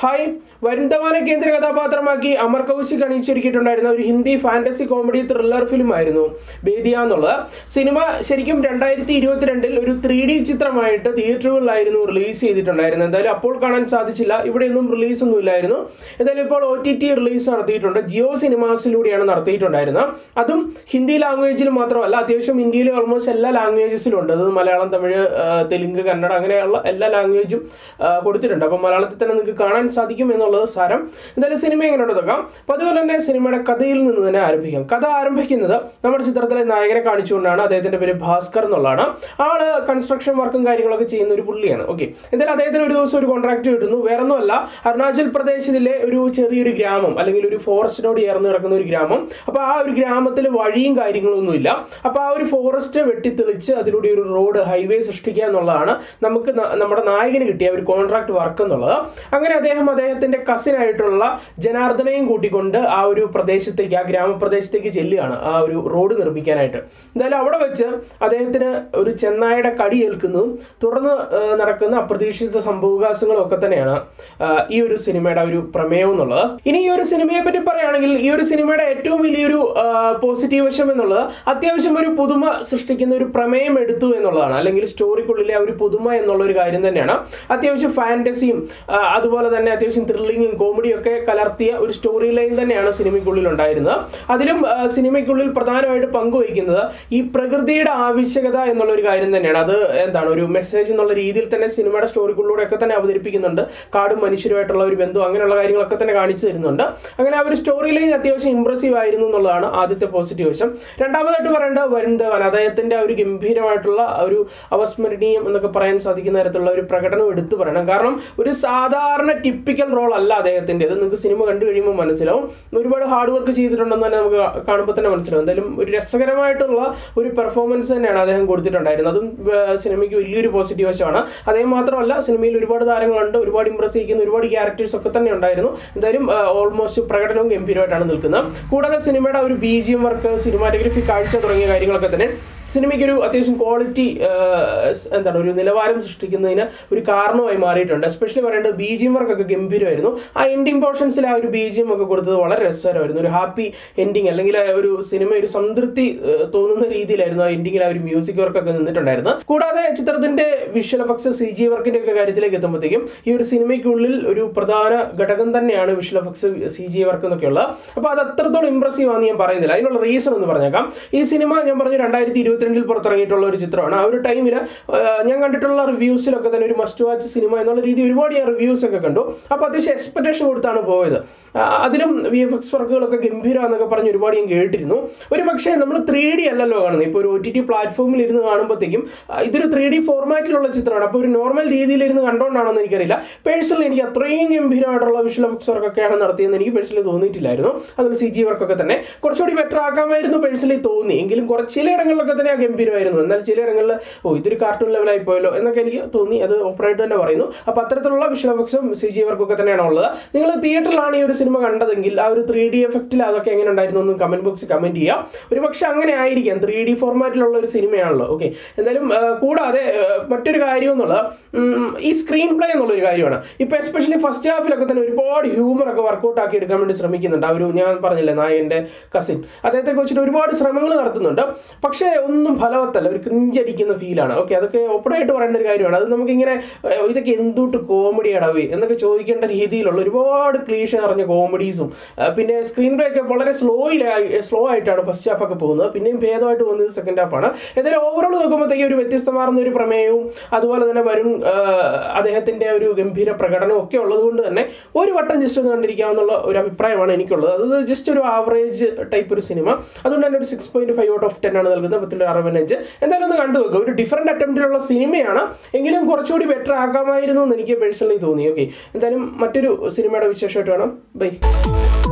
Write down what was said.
hi വരുന്തവാനെ കേന്ദ്ര കഥാപാത്രമാക്കി അമർ കൗശിക് അണിയിച്ചൊരുക്കിയിട്ടുണ്ടായിരുന്ന ഒരു Hindi fantasy comedy thriller film ആയിരുന്നു ബേദിയ എന്നുള്ളത് സിനിമ ശരിക്കും രണ്ടായിരത്തി ഇരുപത്തിരണ്ടിൽ ഒരു ത്രീ ഡി ചിത്രമായിട്ട് തിയേറ്ററുകളിലായിരുന്നു റിലീസ് ചെയ്തിട്ടുണ്ടായിരുന്നത് എന്തായാലും അപ്പോൾ കാണാൻ സാധിച്ചില്ല ഇവിടെയൊന്നും റിലീസ് ഒന്നും ഇല്ലായിരുന്നു എന്തായാലും ഇപ്പോൾ ഒ ടി ടി റിലീസ് നടത്തിയിട്ടുണ്ട് ജിയോ സിനിമാസിലൂടെയാണ് നടത്തിയിട്ടുണ്ടായിരുന്നത് അതും ഹിന്ദി ലാംഗ്വേജിൽ മാത്രമല്ല അത്യാവശ്യം ഇന്ത്യയിൽ ഓൾമോസ്റ്റ് എല്ലാ ലാംഗ്വേജസിലും ഉണ്ട് അത് മലയാളം തമിഴ് ആ, തെലുങ്ക് കന്നഡ അങ്ങനെയുള്ള എല്ലാ ലാംഗ്വേജും ആ, കൊടുത്തിട്ടുണ്ട് അപ്പം മലയാളത്തിൽ തന്നെ നിങ്ങൾക്ക് കാണാൻ സാധിക്കും എന്നുള്ളത് സാരം എന്തായാലും സിനിമ എങ്ങനെയുണ്ട് നോക്കാം അപ്പോൾ അതുപോലെ തന്നെ സിനിമയുടെ കഥയിൽ നിന്ന് തന്നെ ആരംഭിക്കാം കഥ ആരംഭിക്കുന്നത് നമ്മുടെ ചിത്രത്തിലെ നായകനെ കാണിച്ചുകൊണ്ടാണ് അദ്ദേഹത്തിന്റെ പേര് ഭാസ്കർ എന്നുള്ളതാണ് ആള് കൺസ്ട്രക്ഷൻ വർക്കും കാര്യങ്ങളൊക്കെ ചെയ്യുന്ന ഒരു പുള്ളിയാണ് ഓക്കെ എന്തായാലും അദ്ദേഹത്തിന് ഒരു ദിവസം ഒരു കോൺട്രാക്ട് കിട്ടുന്നു വേറൊന്നുമല്ല അരുണാചൽ പ്രദേശിലെ ഒരു ചെറിയൊരു ഗ്രാമം അല്ലെങ്കിൽ ഒരു ഫോറസ്റ്റിനോട് ചേർന്ന് കിടക്കുന്ന ഒരു ഗ്രാമം അപ്പോൾ ആ ഒരു ഗ്രാമത്തിൽ വഴിയും കാര്യങ്ങളൊന്നുമില്ല അപ്പോൾ ആ ഒരു ഫോറസ്റ്റ് വെട്ടിത്തെളിച്ച് അതിലൂടെ ഒരു റോഡ് ഹൈവേ സൃഷ്ടിക്കുക എന്നുള്ളതാണ് നമുക്ക് ന- നമ്മുടെ നായകന് കിട്ടിയ ഒരു കോൺട്രാക്ട് വർക്ക് എന്നുള്ളത് അങ്ങനെ അദ്ദേഹം അദ്ദേഹത്തിന്റെ കസിൻ ആയിട്ടുള്ള ജനാർദ്ദനെയും കൂട്ടിക്കൊണ്ട് ആ ഒരു പ്രദേശത്തേക്ക് ആ ഗ്രാമപ്രദേശത്തേക്ക് ചെല്ലുകയാണ് ആ ഒരു റോഡ് നിർമ്മിക്കാനായിട്ട് എന്തായാലും അവിടെ വെച്ച് അദ്ദേഹത്തിന് ഒരു ചെന്നായുടെ കടി ഏൽക്കുന്നതും തുടർന്ന് ആ, നടക്കുന്ന അപ്രതീക്ഷിത സംഭവവികാസങ്ങളും ഒക്കെ തന്നെയാണ് ആ, ഈ ഒരു സിനിമയുടെ ഒരു പ്രമേയം എന്നുള്ളത് ഇനി ഈ ഒരു സിനിമയെ പറ്റി പറയുകയാണെങ്കിൽ ഈ ഒരു സിനിമയുടെ ഏറ്റവും വലിയൊരു പോസിറ്റീവ് വശം എന്നുള്ളത് അത്യാവശ്യം ഒരു പുതുമ സൃഷ്ടിക്കുന്ന ഒരു പ്രമേയം എടുത്തു എന്നുള്ളതാണ് അല്ലെങ്കിൽ സ്റ്റോറിക്കുള്ളിലെ ആ ഒരു പുതുമ എന്നുള്ള ഒരു കാര്യം തന്നെയാണ് അത്യാവശ്യം ഫാന്റസിയും ആ, അതുപോലെ തന്നെ അത്യാവശ്യം ത്രില്ലിങ്ങും കോമഡിയും ഒക്കെ കലർത്തിയ ഒരു സ്റ്റോറി ലൈൻ തന്നെയാണ് സിനിമയ്ക്കുള്ളിൽ ഉണ്ടായിരുന്നത് അതിലും ആ, സിനിമയ്ക്കുള്ളിൽ പ്രധാനമായിട്ട് പങ്കുവയ്ക്കുന്നത് ഈ പ്രകൃതിയുടെ ആവശ്യകത എന്നുള്ള ഒരു കാര്യം തന്നെയാണ് അത് എന്താണ് ഒരു മെസ്സേജ് എന്നുള്ള രീതിയിൽ തന്നെ സിനിമയുടെ സ്റ്റോറിക്കുള്ളിലൂടെ ഒക്കെ തന്നെ അവതരിപ്പിക്കുന്നുണ്ട് കാടും മനുഷ്യരുമായിട്ടുള്ള ഒരു ബന്ധം അങ്ങനെയുള്ള കാര്യങ്ങളൊക്കെ തന്നെ കാണിച്ചു തരുന്നുണ്ട് അങ്ങനെ ആ ഒരു സ്റ്റോറി ലൈൻ അത്യാവശ്യം ഇമ്പ്രസീവ് ആയിരുന്നു എന്നുള്ളതാണ് ആദ്യത്തെ പോസിറ്റീവ് വശം രണ്ടാമതായിട്ട് പറയേണ്ടത് വരുൺ ധവൻ അദ്ദേഹത്തിന്റെ ആ ഒരു ഗംഭീരമായിട്ടുള്ള ആ ഒരു അവസ്മരണീയം എന്നൊക്കെ പറയാൻ സാധിക്കുന്ന തരത്തിലുള്ള ഒരു പ്രകടനം എടുത്തു പറയണം കാരണം ഒരു സാധാരണ ടിപ്പിക്കൽ റോൾ അല്ല അദ്ദേഹത്തിന്റെ ഇത് നിങ്ങൾക്ക് സിനിമ കണ്ടു കഴിയുമ്പോൾ മനസ്സിലാവും ഒരുപാട് ഹാർഡ് വർക്ക് ചെയ്തിട്ടുണ്ടെന്ന് തന്നെ നമുക്ക് കാണുമ്പോൾ തന്നെ മനസ്സിലാവും എന്തായാലും ഒരു രസകരമായിട്ടുള്ള ഒരു പെർഫോമൻസ് തന്നെയാണ് അദ്ദേഹം കൊടുത്തിട്ടുണ്ടായിരുന്നത് അതും ആ, സിനിമയ്ക്ക് വലിയൊരു പോസിറ്റീവ് വശമാണ് അദ്ദേഹം മാത്രമല്ല സിനിമയിൽ ഒരുപാട് താരങ്ങളുണ്ട് ഒരുപാട് ഇമ്പ്രസ് ചെയ്യിക്കുന്ന ഒരുപാട് ക്യാരക്ടേഴ്സ് ഒക്കെ തന്നെ ഉണ്ടായിരുന്നു എന്തായാലും ഓൾമോസ്റ്റ് പ്രകടനവും ഗംഭീരമായിട്ടാണ് നിൽക്കുന്നത് കൂടാതെ സിനിമയുടെ ഒരു B G M work cinematography കാഴ്ച തുടങ്ങിയ കാര്യങ്ങളൊക്കെ തന്നെ സിനിമയ്ക്ക് ഒരു അത്യാവശ്യം ക്വാളിറ്റി എന്താണ് ഒരു നിലവാരം സൃഷ്ടിക്കുന്നതിന് ഒരു കാരണമായി മാറിയിട്ടുണ്ട് എസ്പെഷ്യലി പറയേണ്ടത് ബി ജി എം വർക്കൊക്കെ ഗംഭീരമായിരുന്നു ആ എൻഡിങ് പോർഷൻസിൽ ആ ഒരു ബി ജി എം ഒക്കെ കൊടുത്തത് വളരെ രസകരമായിരുന്നു ഒരു ഹാപ്പി എൻഡിങ് അല്ലെങ്കിൽ ആ ഒരു സിനിമ ഒരു സംതൃപ്തി ഏഹ്, തോന്നുന്ന രീതിയിലായിരുന്നു ആ എൻഡിങ്ങിൽ ആ ഒരു മ്യൂസിക് വർക്കൊക്കെ നിന്നിട്ടുണ്ടായിരുന്നത് കൂടാതെ ചിത്രത്തിന്റെ വിഷ്വൽ എഫക്ട്സ് സി ജി വർക്കിന്റെ ഒക്കെ കാര്യത്തിലേക്ക് എത്തുമ്പോഴത്തേക്കും ഈ ഒരു സിനിമയ്ക്കുള്ളിൽ ഒരു പ്രധാന ഘടകം തന്നെയാണ് visual effects C G work എന്നൊക്കെ ഉള്ളത് അപ്പോൾ അത് അത്രത്തോളം ഇമ്പ്രസീവ് ആണെന്ന് ഞാൻ പറയുന്നില്ല അതിനുള്ള റീസൺ എന്ന് പറഞ്ഞേക്കാം ഈ സിനിമ ഞാൻ പറഞ്ഞു രണ്ടായിരത്തി ഇരുപത്തിരണ്ടിൽ പുറത്തിറങ്ങിയിട്ടുള്ള ഒരു ചിത്രമാണ് ആ ഒരു ടൈമിൽ ഞാൻ കണ്ടിട്ടുള്ള റിവ്യൂസിലൊക്കെ തന്നെ ഒരു മസ്റ്റ് വാച്ച് സിനിമ എന്നുള്ള രീതി ഒരുപാട് ഞാൻ റിവ്യൂസ് ഒക്കെ കണ്ടു അപ്പോൾ അത്യാവശ്യം എക്സ്പെക്ടേഷൻ കൊടുത്താണ് പോയത് ആ, അതിലും വി എഫ് എക്സ് വർക്കുകളൊക്കെ ഗംഭീരമാണെന്നൊക്കെ പറഞ്ഞ് ഒരുപാട് ഞാൻ കേട്ടിരുന്നു ഒരു പക്ഷേ നമ്മൾ ത്രീ ഡി അല്ലല്ലോ കാണുന്നത് ഇപ്പോൾ ഒരു ഒ ടി ടി പ്ലാറ്റ്ഫോമിൽ ഇരുന്ന് കാണുമ്പോഴത്തേക്കും ആ, ഇതൊരു ത്രീ ഡി ഫോർമാറ്റിലുള്ള ചിത്രമാണ് അപ്പോൾ ഒരു നോർമൽ രീതിയിൽ ഇരുന്ന് കണ്ടോണ്ടാണെന്ന് എനിക്കറിയില്ല പേഴ്സണലി എനിക്ക് അത്രയും ഗംഭീരമായിട്ടുള്ള വിഷ്വൽ എഫക്ട്സ് വർക്കൊക്കെയാണ് നടത്തിയെന്ന് എനിക്ക് പേഴ്സണലി തോന്നിയിട്ടില്ലായിരുന്നു അതുപോലെ സി ജി വർക്കൊക്കെ തന്നെ കുറച്ചുകൂടി ബെറ്റർ ആക്കാമായിരുന്നു പേഴ്സണലി തോന്നി എങ്കിലും കുറച്ച് ചിലയിടങ്ങളിലൊക്കെ തന്നെ ആ ഗംഭീരമായിരുന്നു എന്നാൽ ചിലയിടങ്ങളിൽ ഓ ഇതൊരു കാർട്ടൂൺ ലെവലായി പോയല്ലോ എന്നൊക്കെ എനിക്ക് തോന്നി അത് ഓപ്പറേറ്റ് തന്നെ പറയുന്നു അപ്പോൾ അത്തരത്തിലുള്ള വിഷ്വൽ എഫക്ട്സും സി ജി വർക്കൊക്കെ തന്നെയാണ് ഉള്ളത് നിങ്ങൾ തിയേറ്ററിലാണ് ഈ ഒരു സിനിമ കണ്ടതെങ്കിൽ ആ ഒരു ത്രീ ഡി എഫക്റ്റിൽ അതൊക്കെ എങ്ങനെ ഉണ്ടായിരുന്നു എന്ന് കമന്റ് ബോക്സിൽ കമന്റ് ചെയ്യാം ഒരു പക്ഷെ അങ്ങനെ ആയിരിക്കാം ത്രീ ഡി ഫോർമാറ്റിലുള്ള ഒരു സിനിമയാണല്ലോ ഓക്കെ എന്തായാലും ആ, കൂടാതെ ആ, മറ്റൊരു കാര്യം എന്നുള്ളത് ഉം, ഈ സ്ക്രീൻ പ്ലേ എന്നുള്ള ഒരു കാര്യമാണ് ഇപ്പൊ എസ്പെഷ്യലി ഫസ്റ്റ് ഹാഫിലൊക്കെ തന്നെ ഒരുപാട് ഹ്യൂമർ ഒക്കെ വർക്കൗട്ട് ആക്കി എടുക്കാൻ വേണ്ടി ശ്രമിക്കുന്നുണ്ട് ആ ഒരു ഞാൻ പറഞ്ഞില്ലേ നായന്റെ കസിൻ അദ്ദേഹത്തെ വെച്ചിട്ട് ഒരുപാട് ശ്രമങ്ങൾ നടത്തുന്നുണ്ട് പക്ഷേ ഒന്നും ഫലവത്തല്ല ഒരു ക്രിഞ്ചടിക്കുന്ന ഫീലാണ് ഓക്കെ അതൊക്കെ ഓപ്പണായിട്ട് പറയേണ്ട ഒരു കാര്യമാണ് അത് നമുക്കിങ്ങനെ ഏഹ്, ഇതൊക്കെ എന്തുട്ട് കോമഡി അടവേ എന്നൊക്കെ ചോദിക്കേണ്ട രീതിയിലുള്ള ഒരുപാട് ക്ലീഷ നിറഞ്ഞ കോമഡീസും പിന്നെ സ്ക്രീൻ പ്ലേ ഒക്കെ വളരെ സ്ലോയിലായി സ്ലോ ആയിട്ടാണ് ഫസ്റ്റ് ഹാഫ് ഒക്കെ പോകുന്നത് പിന്നെയും ഭേദമായിട്ട് പോകുന്നത് സെക്കൻഡ് ഹാഫാണ് എന്തായാലും ഓവറോൾ നോക്കുമ്പോഴത്തേക്കും ഒരു വ്യത്യസ്തമാർന്ന ഒരു പ്രമേയവും അതുപോലെ തന്നെ വരുൺ ആഹ്, അദ്ദേഹത്തിന്റെ ഒരു ഗംഭീര പ്രകടനവും ഒക്കെ ഉള്ളത് കൊണ്ട് തന്നെ ഒരു വട്ടം ജസ്റ്റ് ഒന്ന് കണ്ടിരിക്കാമെന്നുള്ള ഒരു അഭിപ്രായമാണ് എനിക്കുള്ളത് അത് ജസ്റ്റ് ഒരു ആവറേജ് ടൈപ്പ് ഒരു സിനിമ അതുകൊണ്ട് തന്നെ ഒരു six point five out of ten ആണ് നൽകുന്നത് പത്തിൻ്റെ അറുപത്തഞ്ച് എന്തായാലും ഒന്ന് കണ്ടു നോക്കുക ഒരു ഡിഫറെന്റ് അറ്റംപ്റ്റിലുള്ള സിനിമയാണ് എങ്കിലും കുറച്ചുകൂടി ബെറ്റർ ആക്കാമായിരുന്നു എന്ന് എനിക്ക് പേഴ്സണലി തോന്നി ഓക്കെ എന്തായാലും മറ്റൊരു സിനിമയുടെ വിശേഷമായിട്ട് വേണം ബൈ